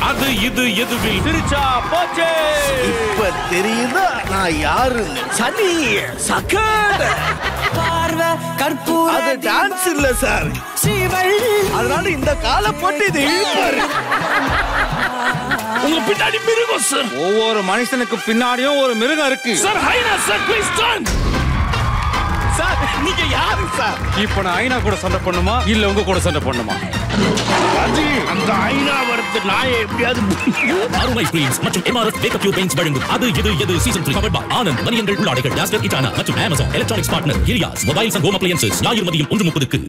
அது இது எதுவில் திருச்சா போச்சே இப்ப தெரியுதா நான் யாருன்னு சனி சக்கர் பார்வை கற்பூர அது டான்ஸ் இல்ல சார் சிவள்ளி அதனால இந்த காலை போட்டு இது இழுப்பாரு உங்க பின்னாடி மிருகம் சார் ஒவ்வொரு மனுஷனுக்கு பின்னாடியும் ஒரு மிருகம் இருக்கு sir hyena sir please turn sir நீங்க யாரு சார் இப்ப நான் ஐநா கூட சண்டை பண்ணுமா இல்ல உங்க கூட சண்டை பண்ணுமா அந்த ஐநா வரத்து நாயை எப்படியாவது அருமை பிலிம்ஸ் மற்றும் எம்ஆர்எஃப் வேக்கப் யூ பெயிண்ட்ஸ் வழங்கும் அது எது எது சீசன் த்ரீ பவர் ஆனந்த் மணியங்கள் உள்ளாடைகள் யாஸ்டர் இட்டானா மற்றும் அமேசான் எலக்ட்ரானிக்ஸ் பார்ட்னர் இரியாஸ் மொபைல்ஸ் அண்ட் ஹோம் அப்ளையன்சஸ் ஞாயிறு மதியம் ஒன்று முப்பதுக்கு